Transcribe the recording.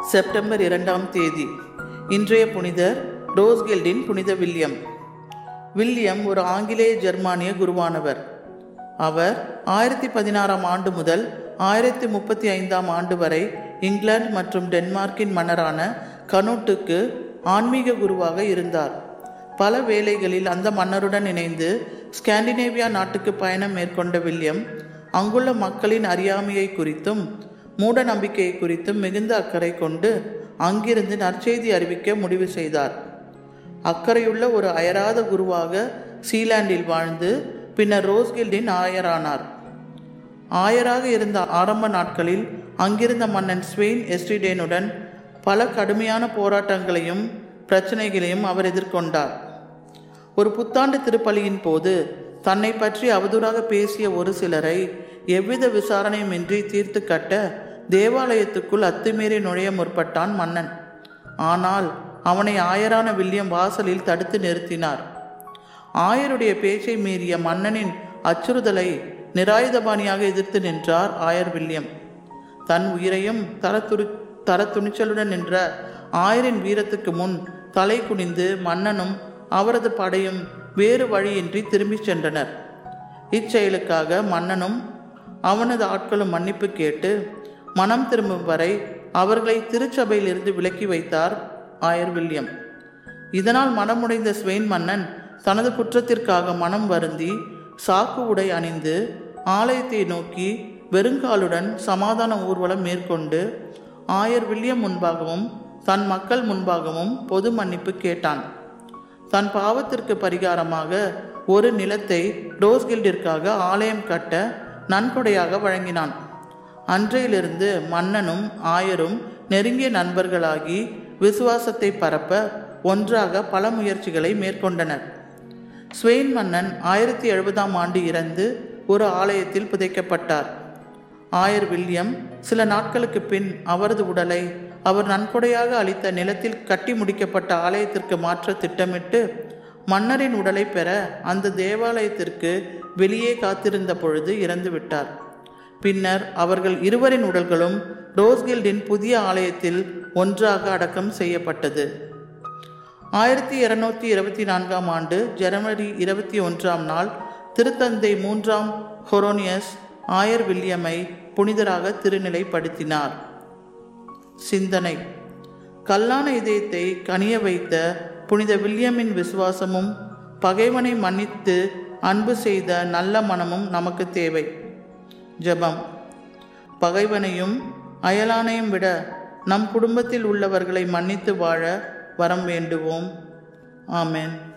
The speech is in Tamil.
செப்டம்பர் இரண்டாம் தேதி இன்றைய புனிதர் ரோஸ்கில்டின் புனித வில்லியம் வில்லியம் ஒரு ஆங்கிலேய ஜெர்மானிய குருவானவர் அவர் ஆயிரத்தி பதினாறாம் ஆண்டு முதல் ஆயிரத்தி முப்பத்தி ஐந்தாம் ஆண்டு வரை இங்கிலாந்து மற்றும் டென்மார்க்கின் மன்னரான கனூட்டுக்கு ஆன்மீக குருவாக இருந்தார் பல வேளைகளில் அந்த மன்னருடன் இணைந்து ஸ்காண்டினேவியா நாட்டுக்கு பயணம் மேற்கொண்ட வில்லியம் அங்குள்ள மக்களின் அறியாமையை குறித்தும் மூட நம்பிக்கையை குறித்தும் மிகுந்த அக்கறை கொண்டு அங்கிருந்து நற்செய்தி அறிவிக்க முடிவு செய்தார் அக்கறையுள்ள ஒரு அயராத குருவாக சீலாண்டில் வாழ்ந்து பின்னர் ரோஸ்கில்டின் ஆயரானார் ஆயராக இருந்த ஆரம்ப நாட்களில் அங்கிருந்த மன்னன் ஸ்வெயின் எஸ்டிடேனுடன் பல கடுமையான போராட்டங்களையும் பிரச்சனைகளையும் அவர் எதிர்கொண்டார் ஒரு புத்தாண்டு திருப்பலியின் போது தன்னை பற்றி அவதூறாக பேசிய ஒரு சிலரை எவ்வித விசாரணையுமின்றி தீர்த்து கட்ட தேவாலயத்துக்குள் அத்துமீறி நுழைய முற்பட்டான் மன்னன் ஆனால் அவனை ஆயரான வில்லியம் வாசலில் தடுத்து நிறுத்தினார் ஆயருடைய பேச்சை மீறிய மன்னனின் அச்சுறுதலை நிராயுதபாணியாக எதிர்த்து நின்றார் ஆயர் வில்லியம் தன் உயிரையும் தரத்துரு தர துணிச்சலுடன் நின்ற ஆயரின் வீரத்துக்கு முன் தலை குனிந்து மன்னனும் அவரது படையும் வேறு வழியின்றி திரும்பிச் சென்றனர் இச்செயலுக்காக மன்னனும் அவனது ஆட்களும் மன்னிப்பு கேட்டு மனம் திரும்பும் வரை அவர்களை திருச்சபையிலிருந்து விலக்கி வைத்தார் ஆயர் வில்லியம் இதனால் மனமுடைந்த ஸ்வெயின் மன்னன் தனது குற்றத்திற்காக மனம் வருந்தி சாக்கு உடை அணிந்து ஆலயத்தை நோக்கி வெறுங்காலுடன் சமாதான ஊர்வலம் மேற்கொண்டு ஆயர் வில்லியம் முன்பாகவும் தன் மக்கள் முன்பாகவும் பொது மன்னிப்பு கேட்டான் தன் பாவத்திற்கு பரிகாரமாக ஒரு நிலத்தை ரோஸ்கில்டிற்காக ஆலயம் கட்ட நன்கொடையாக வழங்கினான் அன்றையிலிருந்து மன்னனும் ஆயரும் நெருங்கிய நண்பர்களாகி விசுவாசத்தை பரப்ப ஒன்றாக பல முயற்சிகளை மேற்கொண்டனர் ஸ்வெயின் மன்னன் ஆயிரத்தி எழுபதாம் ஆண்டு இறந்து ஒரு ஆலயத்தில் புதைக்கப்பட்டார் ஆயர் வில்லியம் சில நாட்களுக்கு பின் அவரது உடலை அவர் நன்கொடையாக அளித்த நிலத்தில் கட்டி முடிக்கப்பட்ட ஆலயத்திற்கு மாற்ற திட்டமிட்டு மன்னரின் உடலை பெற அந்த தேவாலயத்திற்கு வெளியே காத்திருந்த பொழுது இறந்து விட்டார் பின்னர் அவர்கள் இருவரின் உடல்களும் ரோஸ்கில்டின் புதிய ஆலயத்தில் ஒன்றாக அடக்கம் செய்யப்பட்டது ஆயிரத்தி இருநூத்தி இருபத்தி நான்காம் ஆண்டு ஜனவரி இருபத்தி ஒன்றாம் நாள் திருத்தந்தை மூன்றாம் ஹொரோனியஸ் ஆயர் வில்லியமை புனிதராக திருநிலைப்படுத்தினார் சிந்தனை கல்லான இதயத்தை கனிய வைத்த புனித வில்லியமின் விசுவாசமும் பகைவனை மன்னித்து அன்பு செய்த நல்ல மனமும் நமக்கு தேவை ஜெபம் பகைவனையும் அயலானையும் விட நம் குடும்பத்தில் உள்ளவர்களை மன்னித்து வாழ வரம் வேண்டுவோம் ஆமென்